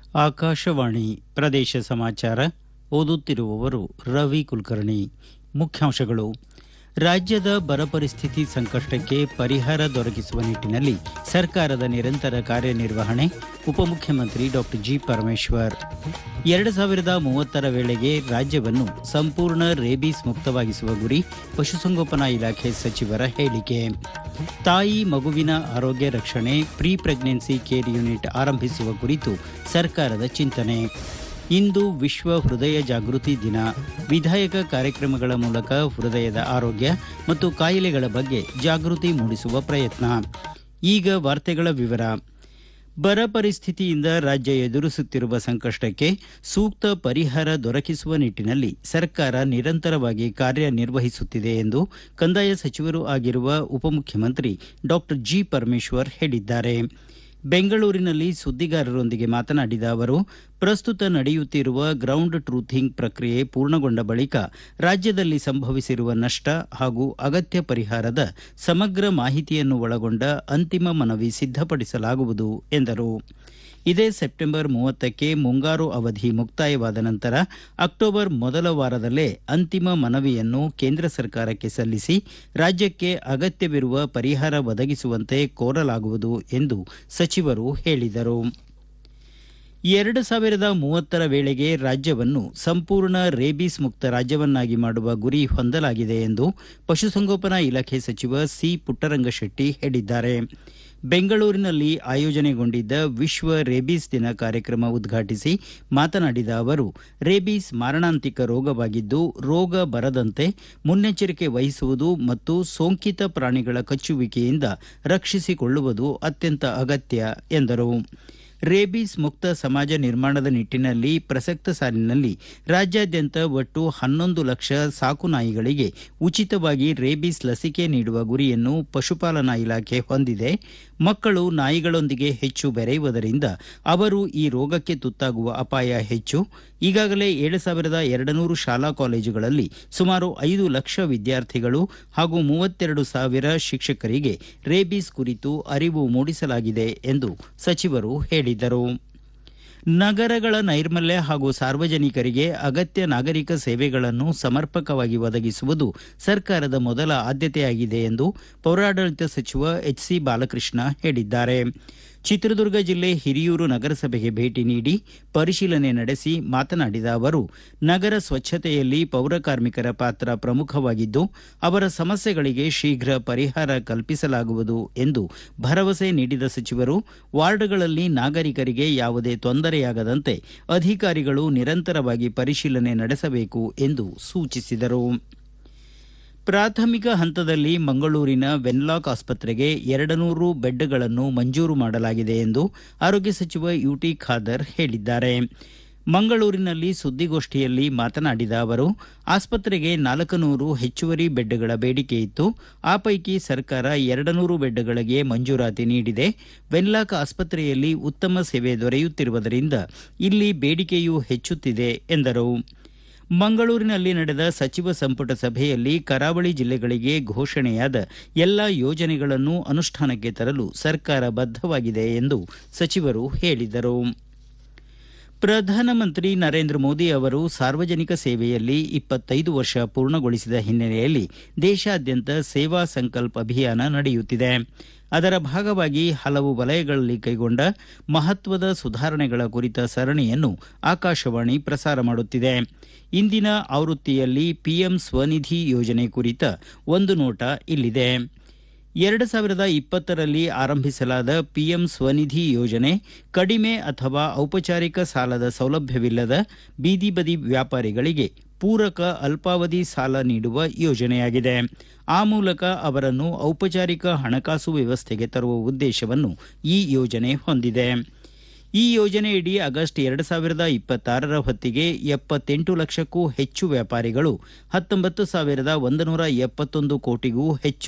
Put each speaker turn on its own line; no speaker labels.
ಆಕಾಶವಾಣಿ ಪ್ರದೇಶ ಸಮಾಚಾರ ಓದುತ್ತಿರುವವರು ರವಿ ಕುಲಕರ್ಣಿ ಮುಖ್ಯಾಂಶಗಳು ರಾಜ್ಯದ ಬರ ಪರಿಸ್ಥಿತಿ ಸಂಕಷ್ಟಕ್ಕೆ ಪರಿಹಾರ ದೊರಕಿಸುವ ನಿಟ್ಟಿನಲ್ಲಿ ಸರ್ಕಾರದ ನಿರಂತರ ಕಾರ್ಯನಿರ್ವಹಣೆ ಉಪಮುಖ್ಯಮಂತ್ರಿ ಡಾಕ್ಟರ್ ಜಿ ಪರಮೇಶ್ವರ್ ಎರಡು ಸಾವಿರದ ಮೂವತ್ತರ ವೇಳೆಗೆ ರಾಜ್ಯವನ್ನು ಸಂಪೂರ್ಣ ರೇಬೀಸ್ ಮುಕ್ತವಾಗಿಸುವ ಗುರಿ ಪಶುಸಂಗೋಪನಾ ಇಲಾಖೆ ಸಚಿವರ ಹೇಳಿಕೆ ತಾಯಿ ಮಗುವಿನ ಆರೋಗ್ಯ ರಕ್ಷಣೆ ಪ್ರೀ ಪ್ರೆಗ್ನೆನ್ಸಿ ಕೇರ್ ಯೂನಿಟ್ ಆರಂಭಿಸುವ ಕುರಿತು ಸರ್ಕಾರದ ಚಿಂತನೆ ಇಂದು ವಿಶ್ವ ಹೃದಯ ಜಾಗೃತಿ ದಿನ ವಿಧಾಯಕ ಕಾರ್ಯಕ್ರಮಗಳ ಮೂಲಕ ಹೃದಯದ ಆರೋಗ್ಯ ಮತ್ತು ಕಾಯಿಲೆಗಳ ಬಗ್ಗೆ ಜಾಗೃತಿ ಮೂಡಿಸುವ ಪ್ರಯತ್ನ ಈಗ ವಾರ್ತೆಗಳ ವಿವರ ಬರ ಪರಿಸ್ಥಿತಿಯಿಂದ ರಾಜ್ಯ ಎದುರಿಸುತ್ತಿರುವ ಸಂಕಷ್ಟಕ್ಕೆ ಸೂಕ್ತ ಪರಿಹಾರ ದೊರಕಿಸುವ ನಿಟ್ಟಿನಲ್ಲಿ ಸರ್ಕಾರ ನಿರಂತರವಾಗಿ ಕಾರ್ಯನಿರ್ವಹಿಸುತ್ತಿದೆ ಎಂದು ಕಂದಾಯ ಸಚಿವರೂ ಆಗಿರುವ ಉಪಮುಖ್ಯಮಂತ್ರಿ ಡಾಕ್ಟರ್ ಜಿ ಪರಮೇಶ್ವರ್ ಹೇಳಿದ್ದಾರೆ ಬೆಂಗಳೂರಿನಲ್ಲಿ ಸುದ್ದಿಗಾರರೊಂದಿಗೆ ಮಾತನಾಡಿದ ಅವರು ಪ್ರಸ್ತುತ ನಡೆಯುತ್ತಿರುವ ಗ್ರೌಂಡ್ ಟ್ರೂಥಿಂಗ್ ಪ್ರಕ್ರಿಯೆ ಪೂರ್ಣಗೊಂಡ ಬಳಿಕ ರಾಜ್ಯದಲ್ಲಿ ಸಂಭವಿಸಿರುವ ನಷ್ಟ ಹಾಗೂ ಅಗತ್ಯ ಪರಿಹಾರದ ಸಮಗ್ರ ಮಾಹಿತಿಯನ್ನು ಒಳಗೊಂಡ ಅಂತಿಮ ಮನವಿ ಸಿದ್ದಪಡಿಸಲಾಗುವುದು ಎಂದರು ಇದೇ ಸೆಪ್ಟೆಂಬರ್ ಮೂವತ್ತಕ್ಕೆ ಮುಂಗಾರು ಅವಧಿ ಮುಕ್ತಾಯವಾದ ನಂತರ ಅಕ್ಟೋಬರ್ ಮೊದಲ ವಾರದಲ್ಲೇ ಅಂತಿಮ ಮನವಿಯನ್ನು ಕೇಂದ್ರ ಸರ್ಕಾರಕ್ಕೆ ಸಲ್ಲಿಸಿ ರಾಜ್ಯಕ್ಕೆ ಅಗತ್ಯವಿರುವ ಪರಿಹಾರ ಒದಗಿಸುವಂತೆ ಕೋರಲಾಗುವುದು ಎಂದು ಸಚಿವರು ಹೇಳಿದರು ಎರಡು ಸಾವಿರದ ಮೂವತ್ತರ ವೇಳೆಗೆ ರಾಜ್ಯವನ್ನು ಸಂಪೂರ್ಣ ರೇಬೀಸ್ ಮುಕ್ತ ರಾಜ್ಯವನ್ನಾಗಿ ಮಾಡುವ ಗುರಿ ಹೊಂದಲಾಗಿದೆ ಎಂದು ಪಶುಸಂಗೋಪನಾ ಇಲಾಖೆ ಸಚಿವ ಸಿ ಪುಟ್ಟರಂಗಶೆಟ್ಟಿ ಹೇಳಿದ್ದಾರೆ ಬೆಂಗಳೂರಿನಲ್ಲಿ ಆಯೋಜನೆಗೊಂಡಿದ್ದ ವಿಶ್ವ ರೇಬೀಸ್ ದಿನ ಕಾರ್ಯಕ್ರಮ ಉದ್ಘಾಟಿಸಿ ಮಾತನಾಡಿದ ಅವರು ರೇಬೀಸ್ ಮಾರಣಾಂತಿಕ ರೋಗವಾಗಿದ್ದು ರೋಗ ಬರದಂತೆ ಮುನ್ನೆಚ್ಚರಿಕೆ ವಹಿಸುವುದು ಮತ್ತು ಸೋಂಕಿತ ಪ್ರಾಣಿಗಳ ಕಚ್ಚುವಿಕೆಯಿಂದ ರಕ್ಷಿಸಿಕೊಳ್ಳುವುದು ಅತ್ಯಂತ ಅಗತ್ಯ ಎಂದರು ರೇಬೀಸ್ ಮುಕ್ತ ಸಮಾಜ ನಿರ್ಮಾಣದ ನಿಟ್ಟಿನಲ್ಲಿ ಪ್ರಸಕ್ತ ಸಾಲಿನಲ್ಲಿ ರಾಜ್ಯಾದ್ಯಂತ ಒಟ್ಟು ಹನ್ನೊಂದು ಲಕ್ಷ ಸಾಕು ನಾಯಿಗಳಿಗೆ ಉಚಿತವಾಗಿ ರೇಬೀಸ್ ಲಸಿಕೆ ನೀಡುವ ಗುರಿಯನ್ನು ಪಶುಪಾಲನಾ ಇಲಾಖೆ ಹೊಂದಿದೆ ಮಕ್ಕಳು ನಾಯಿಗಳೊಂದಿಗೆ ಹೆಚ್ಚು ಬೆರೆಯುವುದರಿಂದ ಅವರು ಈ ರೋಗಕ್ಕೆ ತುತ್ತಾಗುವ ಅಪಾಯ ಹೆಚ್ಚು ಈಗಾಗಲೇ ಏಳು ಸಾವಿರದ ಎರಡು ನೂರು ಶಾಲಾ ಕಾಲೇಜುಗಳಲ್ಲಿ ಸುಮಾರು ಐದು ಲಕ್ಷ ವಿದ್ಯಾರ್ಥಿಗಳು ಹಾಗೂ ಮೂವತ್ತೆರಡು ಸಾವಿರ ಶಿಕ್ಷಕರಿಗೆ ರೇಬೀಸ್ ಕುರಿತು ಅರಿವು ಮೂಡಿಸಲಾಗಿದೆ ಎಂದು ಸಚಿವರು ಹೇಳಿದರು ನಗರಗಳ ನೈರ್ಮಲ್ಯ ಹಾಗೂ ಸಾರ್ವಜನಿಕರಿಗೆ ಅಗತ್ಯ ನಾಗರಿಕ ಸೇವೆಗಳನ್ನು ಸಮರ್ಪಕವಾಗಿ ಒದಗಿಸುವುದು ಸರ್ಕಾರದ ಮೊದಲ ಆದ್ಯತೆಯಾಗಿದೆ ಎಂದು ಪೌರಾಡಳಿತ ಸಚಿವ ಎಚ್ ಸಿ ಬಾಲಕೃಷ್ಣ ಹೇಳಿದ್ದಾರೆ ಚಿತ್ರದುರ್ಗ ಜಿಲ್ಲೆ ಹಿರಿಯೂರು ನಗರಸಭೆಗೆ ಭೇಟಿ ನೀಡಿ ಪರಿಶೀಲನೆ ನಡೆಸಿ ಮಾತನಾಡಿದ ಅವರು ನಗರ ಸ್ವಚ್ಛತೆಯಲ್ಲಿ ಪೌರ ಕಾರ್ಮಿಕರ ಪಾತ್ರ ಪ್ರಮುಖವಾಗಿದ್ದು ಅವರ ಸಮಸ್ಯೆಗಳಿಗೆ ಶೀಘ್ರ ಪರಿಹಾರ ಕಲ್ಪಿಸಲಾಗುವುದು ಎಂದು ಭರವಸೆ ನೀಡಿದ ಸಚಿವರು ವಾರ್ಡ್ಗಳಲ್ಲಿ ನಾಗರಿಕರಿಗೆ ಯಾವುದೇ ತೊಂದರೆಯಾಗದಂತೆ ಅಧಿಕಾರಿಗಳು ನಿರಂತರವಾಗಿ ಪರಿಶೀಲನೆ ನಡೆಸಬೇಕು ಎಂದು ಸೂಚಿಸಿದರು ಪ್ರಾಥಮಿಕ ಹಂತದಲ್ಲಿ ಮಂಗಳೂರಿನ ವೆನ್ಲಾಕ್ ಆಸ್ಪತ್ರೆಗೆ ಎರಡು ನೂರು ಬೆಡ್ಗಳನ್ನು ಮಂಜೂರು ಮಾಡಲಾಗಿದೆ ಎಂದು ಆರೋಗ್ಯ ಸಚಿವ ಯುಟಿ ಖಾದರ್ ಹೇಳಿದ್ದಾರೆ ಮಂಗಳೂರಿನಲ್ಲಿ ಸುದ್ದಿಗೋಷ್ಠಿಯಲ್ಲಿ ಮಾತನಾಡಿದ ಅವರು ಆಸ್ಪತ್ರೆಗೆ ನಾಲ್ಕು ನೂರು ಹೆಚ್ಚುವರಿ ಬೆಡ್ಗಳ ಬೇಡಿಕೆ ಇತ್ತು ಆ ಪೈಕಿ ಸರ್ಕಾರ ಎರಡು ನೂರು ಬೆಡ್ಗಳಿಗೆ ಮಂಜೂರಾತಿ ನೀಡಿದೆ ವೆನ್ಲಾಕ್ ಆಸ್ಪತ್ರೆಯಲ್ಲಿ ಉತ್ತಮ ಸೇವೆ ದೊರೆಯುತ್ತಿರುವುದರಿಂದ ಇಲ್ಲಿ ಬೇಡಿಕೆಯೂ ಹೆಚ್ಚುತ್ತಿದೆ ಎಂದರು ಮಂಗಳೂರಿನಲ್ಲಿ ನಡೆದ ಸಚಿವ ಸಂಪುಟ ಸಭೆಯಲ್ಲಿ ಕರಾವಳಿ ಜಿಲ್ಲೆಗಳಿಗೆ ಘೋಷಣೆಯಾದ ಎಲ್ಲ ಯೋಜನೆಗಳನ್ನು ಅನುಷ್ಠಾನಕ್ಕೆ ತರಲು ಸರ್ಕಾರ ಬದ್ಧವಾಗಿದೆ ಎಂದು ಸಚಿವರು ಹೇಳಿದರು ಪ್ರಧಾನಮಂತ್ರಿ ನರೇಂದ್ರ ಮೋದಿ ಅವರು ಸಾರ್ವಜನಿಕ ಸೇವೆಯಲ್ಲಿ ಇಪ್ಪತ್ತೈದು ವರ್ಷ ಪೂರ್ಣಗೊಳಿಸಿದ ಹಿನ್ನೆಲೆಯಲ್ಲಿ ದೇಶಾದ್ಯಂತ ಸೇವಾ ಸಂಕಲ್ಪ ಅಭಿಯಾನ ನಡೆಯುತ್ತಿದೆ ಅದರ ಭಾಗವಾಗಿ ಹಲವು ವಲಯಗಳಲ್ಲಿ ಕೈಗೊಂಡ ಮಹತ್ವದ ಸುಧಾರಣೆಗಳ ಕುರಿತ ಸರಣಿಯನ್ನು ಆಕಾಶವಾಣಿ ಪ್ರಸಾರ ಮಾಡುತ್ತಿದೆ ಇಂದಿನ ಆವೃತ್ತಿಯಲ್ಲಿ ಪಿಎಂ ಸ್ವನಿಧಿ ಯೋಜನೆ ಕುರಿತ ಒಂದು ನೋಟ ಇಲ್ಲಿದೆ ಎರಡು ಸಾವಿರದ ಇಪ್ಪತ್ತರಲ್ಲಿ ಆರಂಭಿಸಲಾದ ಪಿಎಂ ಸ್ವನಿಧಿ ಯೋಜನೆ ಕಡಿಮೆ ಅಥವಾ ಔಪಚಾರಿಕ ಸಾಲದ ಸೌಲಭ್ಯವಿಲ್ಲದ ಬೀದಿ ಬದಿ ವ್ಯಾಪಾರಿಗಳಿಗೆ ಪೂರಕ ಅಲ್ಪಾವಧಿ ಸಾಲ ನೀಡುವ ಯೋಜನೆಯಾಗಿದೆ ಆ ಮೂಲಕ ಅವರನ್ನು ಔಪಚಾರಿಕ ಹಣಕಾಸು ವ್ಯವಸ್ಥೆಗೆ ತರುವ ಉದ್ದೇಶವನ್ನು ಈ ಯೋಜನೆ ಹೊಂದಿದೆ ಈ ಯೋಜನೆಯಡಿ ಆಗಸ್ಟ್ ಎರಡು ಸಾವಿರದ ಇಪ್ಪತ್ತಾರರ ಹೊತ್ತಿಗೆ ಎಪ್ಪತ್ತೆಂಟು ಲಕ್ಷಕ್ಕೂ ಹೆಚ್ಚು ವ್ಯಾಪಾರಿಗಳು ಹತ್ತೊಂಬತ್ತು ಸಾವಿರದ ಒಂದು ನೂರ ಎಪ್ಪತ್ತೊಂದು ಕೋಟಿಗೂ ಹೆಚ್ಚು